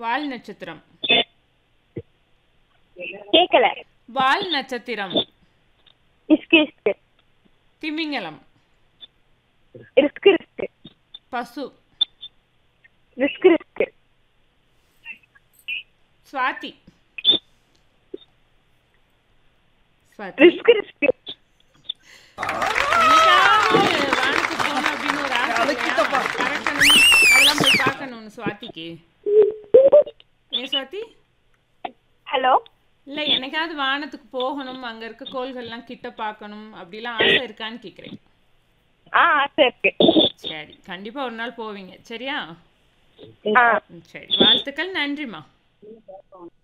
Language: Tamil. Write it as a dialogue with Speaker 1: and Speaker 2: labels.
Speaker 1: வால் நட்சத்திரம்
Speaker 2: கேட்கல
Speaker 1: வால் நட்சத்திரம்
Speaker 2: இஸ்கு இஸ்கு
Speaker 1: திமிங்கலம்
Speaker 2: ரிஸ்க் ரிஸ்க்
Speaker 1: பசு
Speaker 2: risk risk
Speaker 1: Swathi Swathi
Speaker 2: risk risk
Speaker 1: என்னைக்காவது வானத்துக்கு போகணும் அப்படின்னு ஒரு ஆசை இல்லையா? பறக்கணும் அதெல்லாம் போய் பார்க்கணும்னு சுவாதிக்கு ஏன் சுவாதி
Speaker 2: ஹலோ
Speaker 1: இல்ல என்னைக்காவது வானத்துக்கு போகணும் அங்க இருக்க கோள்கள்லாம் கிட்ட பார்க்கணும் அப்படிலாம் ஆசை இருக்கான்னு கேக்குறேன்
Speaker 2: ஆ ஆசை இருக்கு
Speaker 1: சரி கண்டிப்பா ஒரு நாள் போவீங்க சரியா
Speaker 2: ஆ
Speaker 1: ம், சரி வாழ்த்துக்கள் நன்றிம்மா